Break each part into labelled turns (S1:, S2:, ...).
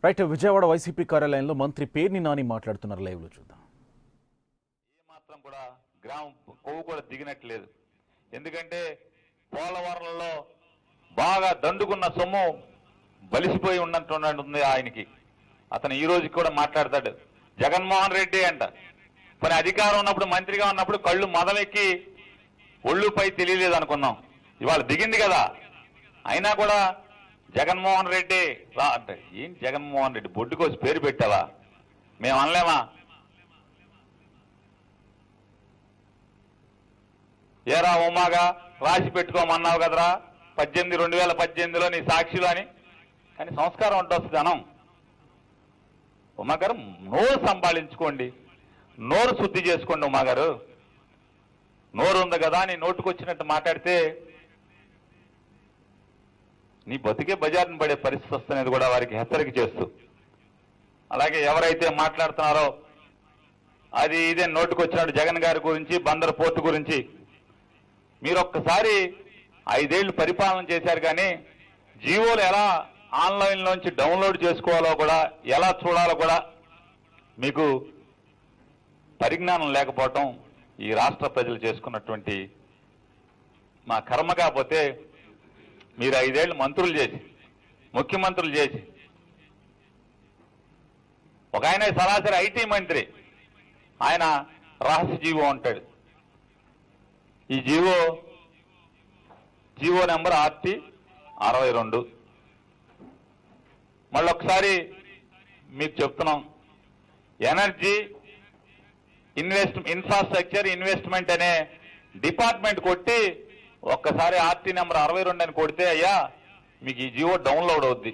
S1: right Vijayawada YCP కార్యాలయంలో మంత్రి పేర్ని నాని మాట్లాడుతున్నారు లైవ్ లో చూద్దాం
S2: ఏ మాత్రం కూడా గ్రామం కొవ్వు కూడా దిగినట్లేదు ఎందుకంటే పోలవరంలో బాగా దండుకున్న సొమ్ము బలిసిపోయి ఉన్నట్టుంది ఆయనకి అతను ఈ రోజు కూడా మాట్లాడతాడు జగన్మోహన్ రెడ్డి అంట మరి అధికారం ఉన్నప్పుడు మంత్రిగా ఉన్నప్పుడు కళ్ళు మొదలెక్కి ఒళ్ళుపై తెలియలేదు అనుకున్నాం ఇవాళ దిగింది కదా అయినా కూడా జగన్మోహన్ రెడ్డి రా అంటే ఏం జగన్మోహన్ రెడ్డి బొడ్డుకోసి పేరు పెట్టావా మేము అనలేమా ఏరా ఉమాగా రాసి పెట్టుకోమన్నావు కదరా పద్దెనిమిది రెండు వేల పద్దెనిమిదిలో నీ సాక్షిలో అని కానీ సంస్కారం అంటే వస్తుంది అనం ఉమాగారు నోరు సంపాదించుకోండి నోరు శుద్ధి చేసుకోండి ఉమాగారు నోరు ఉంది కదా నీ నోటుకొచ్చినట్టు మాట్లాడితే నీ బతికే బజార్ని పడే పరిస్థితి వస్తున్నది కూడా వారికి హెచ్చరిక చేస్తూ అలాగే ఎవరైతే మాట్లాడుతున్నారో అది ఇదే నోటుకొచ్చినట్టు జగన్ గారి గురించి బందర్ పోర్టు గురించి మీరు ఒక్కసారి ఐదేళ్లు పరిపాలన చేశారు కానీ జీవోలు ఎలా ఆన్లైన్ లోంచి డౌన్లోడ్ చేసుకోవాలో కూడా ఎలా చూడాలో కూడా మీకు పరిజ్ఞానం లేకపోవటం ఈ రాష్ట్ర ప్రజలు చేసుకున్నటువంటి మా కర్మ కాకపోతే మీరు ఐదేళ్లు మంత్రులు చేసి ముఖ్యమంత్రులు చేసి ఒక ఆయన సరాసరి ఐటీ మంత్రి ఆయన రహస్య జీవో అంటాడు ఈ జీవో జీవో నెంబర్ ఆర్టీ అరవై రెండు మళ్ళీ ఒకసారి మీకు చెప్తున్నాం ఎనర్జీ ఇన్వెస్ట్ ఇన్ఫ్రాస్ట్రక్చర్ ఇన్వెస్ట్మెంట్ అనే డిపార్ట్మెంట్ కొట్టి ఒక్కసారి ఆర్టీ నెంబర్ అరవై రెండు అని కొడితే అయ్యా మీకు ఈ జీవో డౌన్లోడ్ అవుద్ది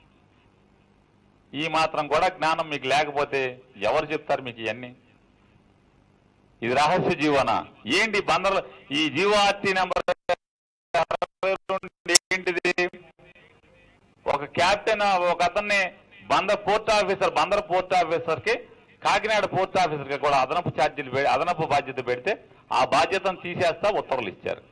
S2: ఈ మాత్రం కూడా జ్ఞానం మీకు లేకపోతే ఎవరు చెప్తారు మీకు ఇవన్నీ ఇది రహస్య జీవోనా ఏంటి బందర్ ఈ జీవో ఆర్టీ నెంబర్ అరవై రెండు ఏంటిది ఒక కెప్టెన్ ఒక అతన్ని Bandar port officer Bandar port officer కి కాకినాడ పోర్ట్ ఆఫీసర్ కి కూడా అదనపు ఛార్జీలు పె- అదనపు బాధ్యత పెడితే ఆ బాధ్యతను తీసేస్తా ఉత్తర్వులు ఇచ్చారు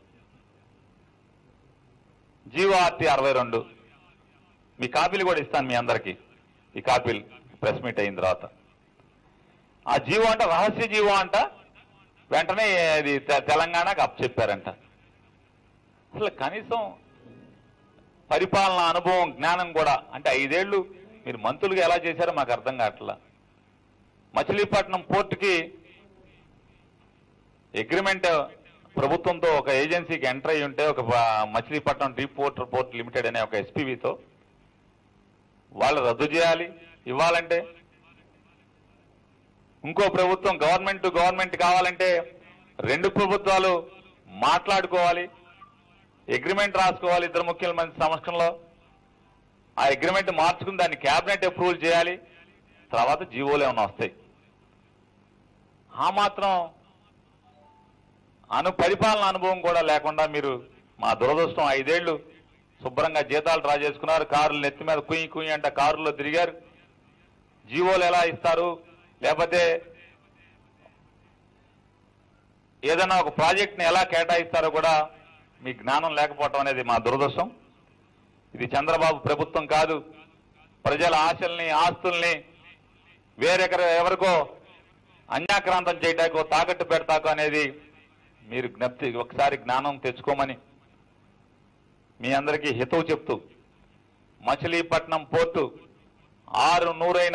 S2: జీవో ఆర్టీ అరవై రెండు మీ కాపీలు కూడా ఇస్తాను మీ అందరికి ఈ కాపీలు ప్రెస్ మీట్ అయిన తర్వాత ఆ జీవో అంట రహస్య జీవో అంట వెంటనే ఇది తె- తెలంగాణకు అప్ చెప్పారంట అసలు కనీసం పరిపాలన అనుభవం జ్ఞానం కూడా అంటే ఐదేళ్లు మీరు మంత్రులుగా ఎలా చేశారో మాకు అర్థం కావట్లా మచిలీపట్నం పోర్టుకి అగ్రిమెంట్ ప్రభుత్వంతో ఒక ఏజెన్సీకి ఎంటర్ అయి ఉంటే ఒక ప- Machilipatnam deep port port limited అనే ఒక ఎస్పీవీతో వాళ్ళు రద్దు చేయాలి ఇవ్వాలంటే ఇంకో ప్రభుత్వం గవర్నమెంట్ టు గవర్నమెంట్ కావాలంటే రెండు ప్రభుత్వాలు మాట్లాడుకోవాలి అగ్రిమెంట్ రాసుకోవాలి ఇద్దరు ముఖ్యమంత్రి సమక్షంలో ఆ అగ్రిమెంట్ మార్చుకుని దాన్ని కేబినెట్ అప్రూవల్ చేయాలి తర్వాత జీవోలు ఏమైనా వస్తాయి ఆ మాత్రం అను పరిపాలన అనుభవం కూడా లేకుండా మీరు మా దురదృష్టం ఐదేళ్లు శుభ్రంగా జీతాలు డ్రా చేసుకున్నారు కారులు నెత్తి మీద కుయ్యి కుయ్యి అంటే కారులో తిరిగారు జీవోలు ఎలా ఇస్తారు లేకపోతే ఏదైనా ఒక ప్రాజెక్ట్ని ఎలా కేటాయిస్తారో కూడా మీ జ్ఞానం లేకపోవటం అనేది మా దురదృష్టం ఇది చంద్రబాబు ప్రభుత్వం కాదు ప్రజల ఆశల్ని ఆస్తుల్ని వేరెకర ఎవరికో అన్యాక్రాంతం చేయటాకో తాకట్టు పెడతాకో అనేది మీరు జ్ఞప్తి ఒకసారి జ్ఞానం తెచ్చుకోమని మీ అందరికీ హితవు చెప్తూ మచిలీపట్నం పోర్టు ఆరు నూరైన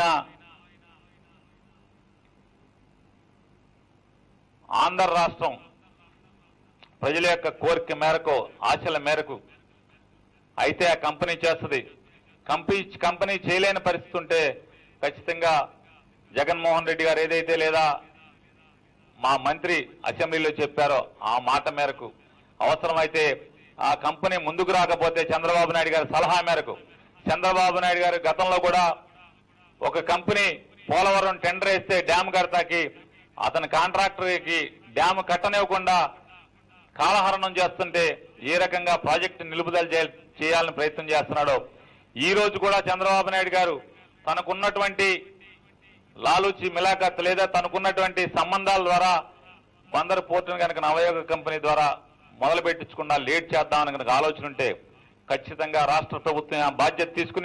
S2: ఆంధ్ర రాష్ట్రం ప్రజల యొక్క కోరిక మేరకు ఆశల మేరకు అయితే ఆ కంపెనీ చేస్తుంది కంపెనీ కంపెనీ చేయలేని పరిస్థితి ఉంటే ఖచ్చితంగా జగన్మోహన్ రెడ్డి గారు ఏదైతే లేదా మా మంత్రి అసెంబ్లీలో చెప్పారో ఆ మాట మేరకు అవసరమైతే ఆ కంపెనీ ముందుకు రాకపోతే చంద్రబాబు నాయుడు గారి సలహా మేరకు చంద్రబాబు నాయుడు గారు గతంలో కూడా ఒక కంపెనీ పోలవరం టెండర్ వేస్తే డ్యామ్ కడతాకి అతని కాంట్రాక్టర్కి డ్యామ్ కట్టనివ్వకుండా కాలహరణం చేస్తుంటే ఏ రకంగా ప్రాజెక్టు నిలుపుదల చేయ- చేయాలని ప్రయత్నం చేస్తున్నాడో ఈ రోజు కూడా చంద్రబాబు నాయుడు గారు తనకున్నటువంటి లాలూచి మిలాఖత్ లేదా తనకున్నటువంటి సంబంధాల ద్వారా బందరు పోర్టును కనుక నవయోగ కంపెనీ ద్వారా మొదలు పెట్టించకుండా లేట్ చేద్దామని కనుక ఆలోచన ఉంటే ఖచ్చితంగా రాష్ట్ర ప్రభుత్వం ఆ బాధ్యత తీసుకుని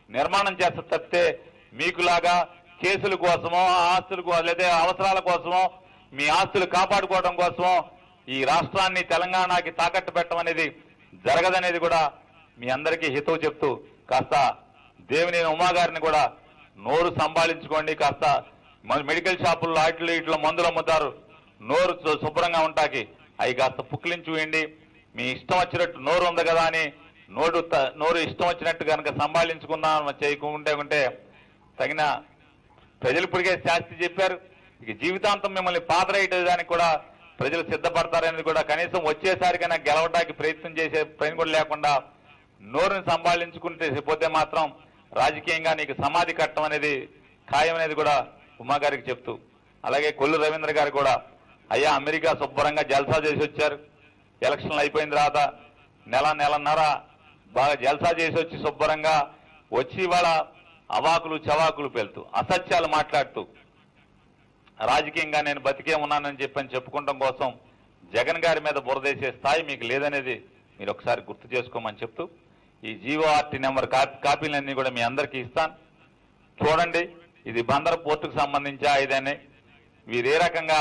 S2: నిర్మాణం చేస్తే తప్పితే మీకులాగా కేసుల కోసమో ఆస్తుల కో- లేదా అవసరాల కోసమో మీ ఆస్తులు కాపాడుకోవడం కోసమో ఈ రాష్ట్రాన్ని తెలంగాణకి తాకట్టు పెట్టడం అనేది జరగదనేది కూడా మీ అందరికీ హితవు చెప్తూ కాస్త దేవిని ఉమా గారిని కూడా నోరు సంభాళించుకోండి కాస్త మన మెడికల్ షాపుల్లో వాటిలో ఇట్లా మందులు అమ్ముతారు నోరు శు- శుభ్రంగా ఉంటాకి అవి కాస్త పుక్కిలించి వేయండి మీ ఇష్టం వచ్చినట్టు నోరు ఉంది కదా అని నోరు త- నోరు ఇష్టం వచ్చినట్టు కనుక సంభాళించుకుందాం చేయకుంటే ఉంటే తగిన ప్రజలు ఇప్పటికే శాస్తి చెప్పారు ఇక జీవితాంతం మిమ్మల్ని పాతరేయడానికి కూడా ప్రజలు సిద్ధపడతారనేది కూడా కనీసం వచ్చేసారికైనా గెలవడానికి ప్రయత్నం చేసే పని కూడా లేకుండా నోరుని సంభాళించుకుంటే పోతే మాత్రం రాజకీయంగా నీకు సమాధి కట్టడం అనేది ఖాయం అనేది కూడా ఉమా గారికి చెప్తూ అలాగే కొల్లు రవీంద్ర గారు కూడా అయ్యా అమెరికా శుభ్రంగా జల్సా చేసి వచ్చారు ఎలక్షన్లు అయిపోయిన తర్వాత నెల నెలన్నర బాగా జల్సా చేసి వచ్చి శుభ్రంగా వచ్చి వాళ్ళ అవాకులు చవాకులు పెళ్తూ అసత్యాలు మాట్లాడుతూ రాజకీయంగా నేను బతికే ఉన్నానని చెప్పని చెప్పుకోవడం కోసం జగన్ గారి మీద బురదేసే స్థాయి మీకు లేదనేది మీరు ఒకసారి గుర్తు చేసుకోమని చెప్తూ ఈ జీవో ఆర్టీ నెంబర్ కాపీ కాపీలన్నీ కూడా మీ అందరికీ ఇస్తాను చూడండి ఇది బందర్ పోర్టుకు సంబంధించా ఇదని వీరు ఏ రకంగా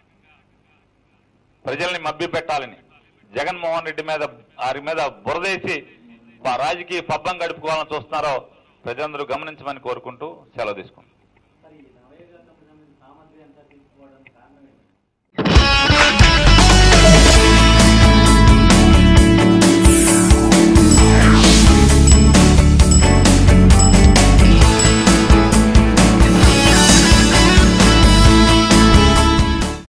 S2: ప్రజల్ని మభ్య పెట్టాలని జగన్మోహన్ రెడ్డి మీద వారి మీద బురదేసి ప- రాజకీయ పబ్బం గడుపుకోవాలని చూస్తున్నారో ప్రజలందరూ గమనించమని కోరుకుంటూ సెలవు తీసుకుంటాం